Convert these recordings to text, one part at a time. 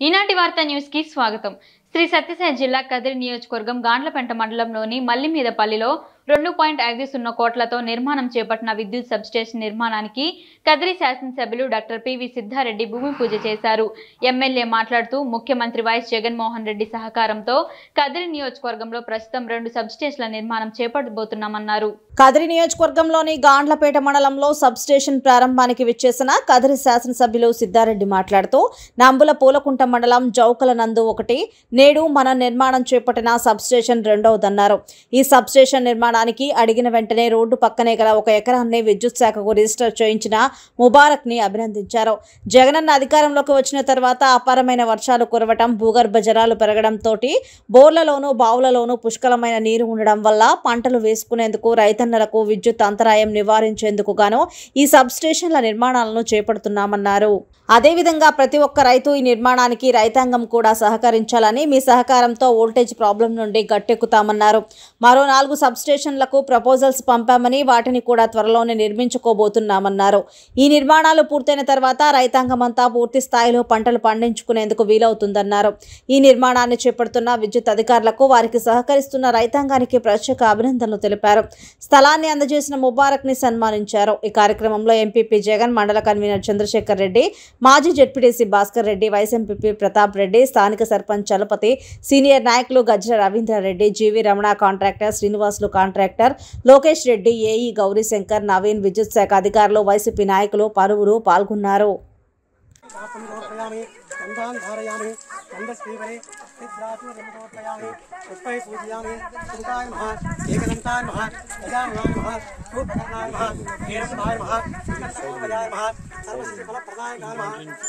ఈనాటి వార్త న్యూస్ కి స్వాగతం శ్రీ సత్యసాయి జిల్లా కదిరి నియోజకవర్గం గాండ్లపెంట మండలంలోని మల్లిమీదపల్లిలో రెండు పాయింట్ ఐదు సున్నా కోట్లతో నిర్మాణం చేపట్టిన విద్యుత్ సబ్స్టేషన్ నిర్మాణానికి కదిరి శాసనసభ్యులు డాక్టర్ పివి సిద్ధారెడ్డి భూమి పూజ చేశారు ఎమ్మెల్యే మాట్లాడుతూ ముఖ్యమంత్రి వైఎస్ జగన్మోహన్ రెడ్డి సహకారంతో కదిరి నియోజకవర్గంలో ప్రస్తుతం రెండు సబ్స్టేషన్ల నిర్మాణం చేపట్టబోతున్నామన్నారు కదిరి నియోజకవర్గంలోని గాండ్లపేట మండలంలో సబ్స్టేషన్ ప్రారంభానికి విచ్చేసిన కదిరి శాసనసభ్యులు సిద్ధారెడ్డి మాట్లాడుతూ నంబుల పూలకుంట మండలం జౌకల నందు ఒకటి నేడు మన నిర్మాణం చేపట్టిన సబ్స్టేషన్ రెండవదన్నారు ఈ సబ్స్టేషన్ నిర్మాణానికి అడిగిన వెంటనే రోడ్డు పక్కనే గల ఒక ఎకరాన్ని విద్యుత్ శాఖకు రిజిస్టర్ చేయించిన ముబారక్ ని అభినందించారు జగనన్న అధికారంలోకి వచ్చిన తర్వాత అపారమైన వర్షాలు కురవటం భూగర్భ జలాలు పెరగడంతో బోర్లలోనూ బావులలోనూ పుష్కలమైన నీరు ఉండడం వల్ల పంటలు వేసుకునేందుకు రైతన్నలకు విద్యుత్ అంతరాయం నివారించేందుకు గాను ఈ సబ్స్టేషన్ల నిర్మాణాలను చేపడుతున్నామన్నారు అదేవిధంగా ప్రతి ఒక్క రైతు ఈ నిర్మాణానికి రైతాంగం కూడా సహకరించాలని మీ సహకారంతో వోల్టేజ్ ప్రాబ్లం నుండి గట్టెక్కుతామన్నారు మరో నాలుగు సబ్స్టేషన్లకు ప్రపోజల్స్ పంపామని వాటిని కూడా త్వరలోనే నిర్మించుకోబోతున్నామన్నారు ఈ నిర్మాణాలు పూర్తయిన తర్వాత రైతాంగం అంతా పూర్తి స్థాయిలో పంటలు పండించుకునేందుకు వీలవుతుందన్నారు ఈ నిర్మాణాన్ని చేపడుతున్న విద్యుత్ అధికారులకు వారికి సహకరిస్తున్న రైతాంగానికి ప్రత్యేక అభినందనలు తెలిపారు స్థలాన్ని అందజేసిన ముబారక్ ని సన్మానించారు ఈ కార్యక్రమంలో ఎంపీపీ జగన్ మండల కన్వీనర్ చంద్రశేఖర్ రెడ్డి మాజీ ZPTC Bhaskar Reddy vice MPP Pratap Reddy స్థానిక సర్పంచ్ చలపతి సీనియర్ నాయకులు Gajjala Raveendra Reddy GV Ramana contractor Srinivasulu contractor Lokesh Reddy AE Gowrishankar Naveen విద్యుత్ శాఖ అధికారులు వైసీపీ నాయకులు పలువురు పాల్గొన్నారు పాపం సమర్పయామి గంధాన్ ధారయామి గంధస్వీవరే సిద్ధాసు సమర్పయామి పుష్పై పూజయామి సుతాయ మహా ఏకదంతాయ మహా గజాననాయ మహా రూపకర్ణాయ మహా హేరంబాయ మహా వికటసర్వోపయాయ మహా సర్వసిద్ధి ఫలప్రదాయ మహా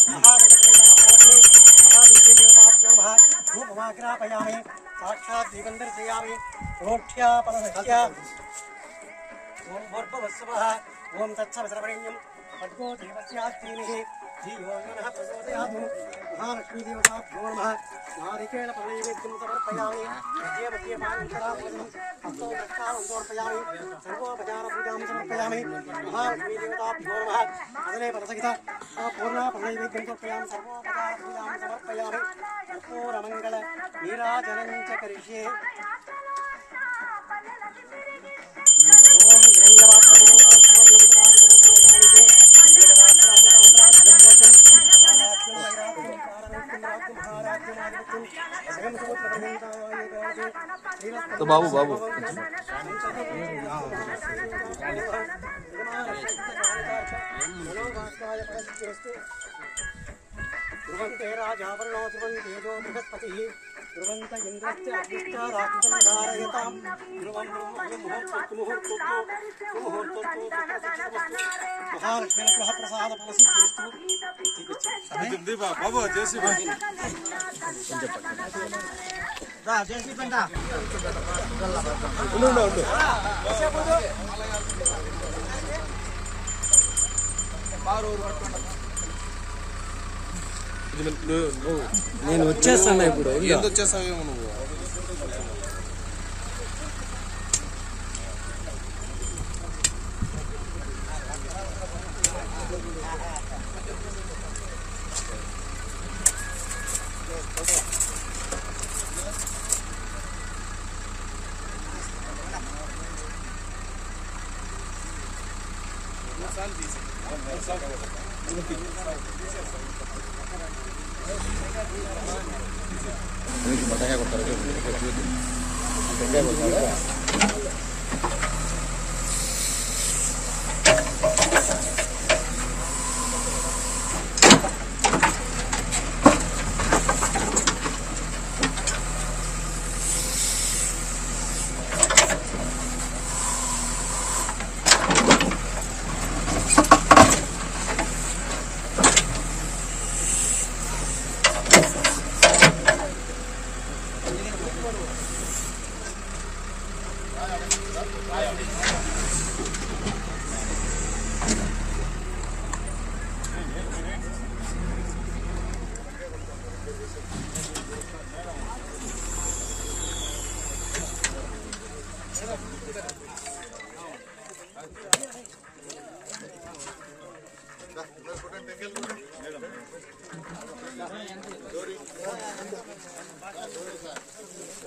మహాగణపతి మహావిద్యేదేవతాభ్యో మహా రూపమాగ్రాపయామి సాక్షాత్ దీపం దర్శయామి రోఢ్యా పరమహ్య ఓం భూర్భువస్సువః ఓం తత్సవితరవరేణ్యం భర్గో దేవస్యాస్తినిః ధియో యోనః ప్రచోదయాతు మహాలక్ష్మీదేవతాభ్యో నమః నారికేళ ఫలనైవేద్యం సమర్పయామి మధ్యే మధ్యే పానంతరాభోజనం హస్తో ప్రక్షాళం సమర్పయామి సర్వోపచార పూజాం సమర్పయామి మహాలక్ష్మీదేవతాభ్యో నమః అదనే పదసహిత పూర్ణా ఫలనైవేద్యం సమర్పయామి సర్వోపచార పూజాం సమర్పయామి కర్పూరమంగళ నీరాజనం చ కరిష్యే ఓం तो बाबू बाबू ध्रुवन्ते राजावरणो ध्रुवन्तेजो बृहस्पतिः ध्रुवन्त इन्द्रश्च अग्निश्च राक्षसं धारयताम् ध्रुवं मुहूर्तोस्तु मुहूर्तोस्तु मुहूर्तोस्तु महालक्ष्मीनग्रह प्रसाद फलसिद्धिस्तु దింది బా బాబు చేసి ఉండు ఉండు ఉండు ఇది నువ్వు నువ్వు నేను వచ్చేస్తాను ఇప్పుడు ఎంత వచ్చేసావేమో నువ్వు బట్టగా కొడతారు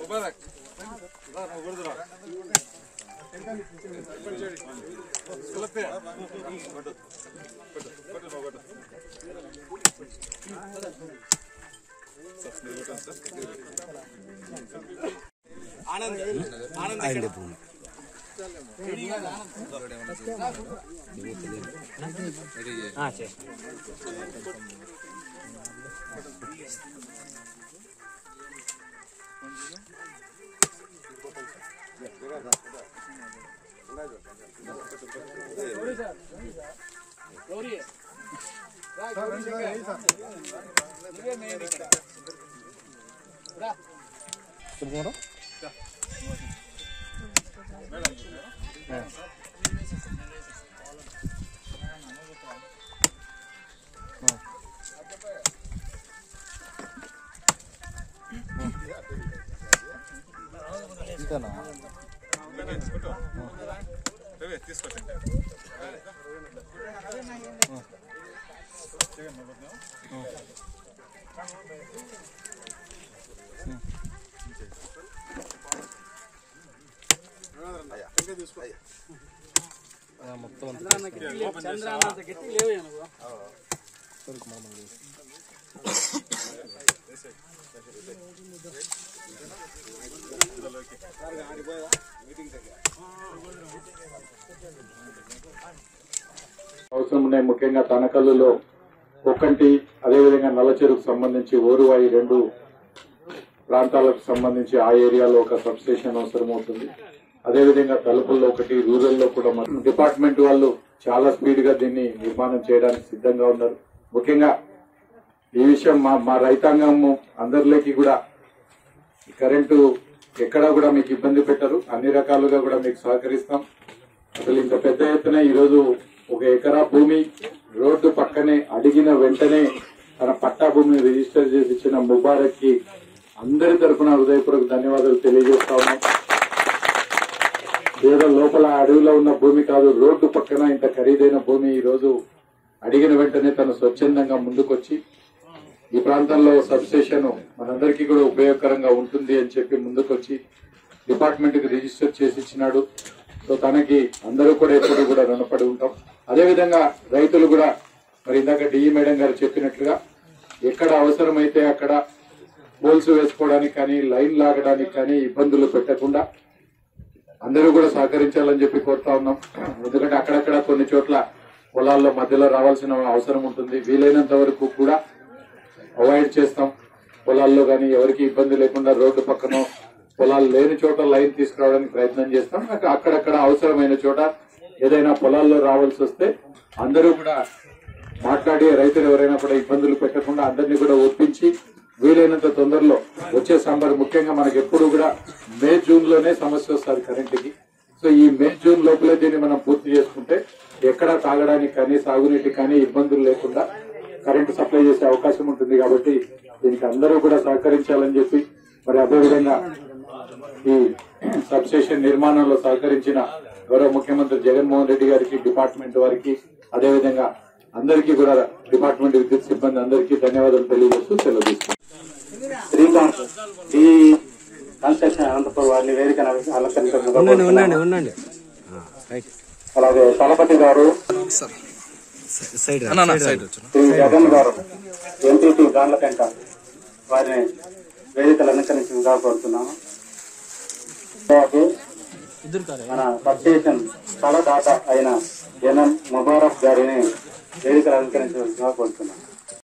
ముబారక్ రా, నువ్వు కొడుదురా. సులభే. కొట్టు. కొట్టు, కొట్టు, నువ్వు కొట్టు. సార్, మీరు కొట్టండి సార్. ఆనంద్ ఆనంద్ ఇక్కడ తీసుకుంటా. రవి, తీసుకొచ్చండి. చంద్రానంత గట్టి లేవు నువ్వు అవసరం ఉన్నాయి ముఖ్యంగా తనకల్లులో ఒక్కంటి అదేవిధంగా నల్లచెరుకు సంబంధించి ఓరువాయి రెండు ప్రాంతాలకు సంబంధించి ఆ ఏరియాలో ఒక సబ్ స్టేషన్ అవసరం అవుతుంది అదేవిధంగా తలుపుల్లో ఒకటి రూరల్లో కూడా మన డిపార్ట్మెంట్ వాళ్ళు చాలా స్పీడ్ గా దీన్ని నిర్మాణం చేయడానికి సిద్ధంగా ఉన్నారు ముఖ్యంగా ఈ విషయం మా మా రైతాంగం అందరిలోకి కూడా ఈ కరెంటు ఎక్కడా కూడా మీకు ఇబ్బంది పెట్టరు అన్ని రకాలుగా కూడా మీకు సహకరిస్తాం అసలు ఇంత పెద్ద ఎత్తున ఈరోజు ఒక ఎకరా భూమి రోడ్డు పక్కనే అడిగిన వెంటనే తన పట్టా భూమిని రిజిస్టర్ చేసి ఇచ్చిన ముబారక్ కి అందరి తరఫున హృదయపూర్వక ధన్యవాదాలు తెలియజేస్తా ఉన్నాం ఏదో లోపల అడవిలో ఉన్న భూమి కాదు రోడ్డు పక్కన ఇంత ఖరీదైన భూమి ఈ రోజు అడిగిన వెంటనే తను స్వచ్ఛందంగా ముందుకొచ్చి ఈ ప్రాంతంలో సబ్స్టేషన్ మనందరికీ కూడా ఉపయోగకరంగా ఉంటుంది అని చెప్పి ముందుకొచ్చి డిపార్ట్మెంట్ కి రిజిస్టర్ చేసి ఇచ్చినాడు సో తనకి అందరూ కూడా ఎప్పుడు కూడా రుణపడి ఉంటాం అదేవిధంగా రైతులు కూడా మరి ఇందాక డిఈ మేడం గారు చెప్పినట్లుగా ఎక్కడ అవసరమైతే అక్కడ పోల్స్ వేసుకోవడానికి కానీ లైన్ లాగడానికి కానీ ఇబ్బందులు పెట్టకుండా అందరూ కూడా సహకరించాలని చెప్పి కోరుతా ఉన్నాం ఎందుకంటే అక్కడక్కడ కొన్ని చోట్ల పొలాల్లో మధ్యలో రావాల్సిన అవసరం ఉంటుంది వీలైనంత వరకు కూడా అవాయిడ్ చేస్తాం పొలాల్లో కానీ ఎవరికి ఇబ్బంది లేకుండా రోడ్డు పక్కన పొలాలు లేని చోట లైన్ తీసుకురావడానికి ప్రయత్నం చేస్తాం అక్క- అక్కడక్కడ అవసరమైన చోట ఏదైనా పొలాల్లో రావాల్సి వస్తే అందరూ కూడా మాట్లాడి రైతులు ఎవరైనా కూడా ఇబ్బందులు పెట్టకుండా అందరినీ కూడా ఒప్పించి వీలైనంత తొందరలో వచ్చే సమ్మర్ ముఖ్యంగా మనకి ఎప్పుడు కూడా మే జూన్ లోనే సమస్య వస్తుంది కరెంటుకి సో ఈ మే జూన్ లోపలే దీన్ని మనం పూర్తి చేసుకుంటే ఎక్కడ తాగడానికి కానీ సాగునీటి కానీ ఇబ్బందులు లేకుండా కరెంటు సప్లై చేసే అవకాశం ఉంటుంది కాబట్టి దీనికి అందరూ కూడా సహకరించాలని చెప్పి మరి అదేవిధంగా ఈ సబ్స్టేషన్ నిర్మాణంలో సహకరించిన గౌరవ ముఖ్యమంత్రి జగన్మోహన్ రెడ్డి గారికి డిపార్ట్మెంట్ వారికి అదేవిధంగా అందరికీ కూడా డిపార్ట్మెంట్ విద్యుత్ సిబ్బంది అందరికీ ధన్యవాదాలు తెలియజేస్తూ సెలవు తీసుకుంటాం శ్రీకాంత్ ఈ కన్స్ట్రక్షన్ అనంతపురం వారిని వేదిక అలంకరించడం ఉండండి ఉండండి అలాగే తలపతి గారు సైడ్ సైడ్ వచ్చి శ్రీ జగన్ గారు ఎంపీటీ గాండ్లకంట వారిని వేదికలు అలంకరించగా కోరుతున్నాము అలాగే మన సబ్స్టేషన్ స్థలదాత అయిన జనం ముబారక్ గారిని వేదికలు అలంకరించగా కోరుతున్నాం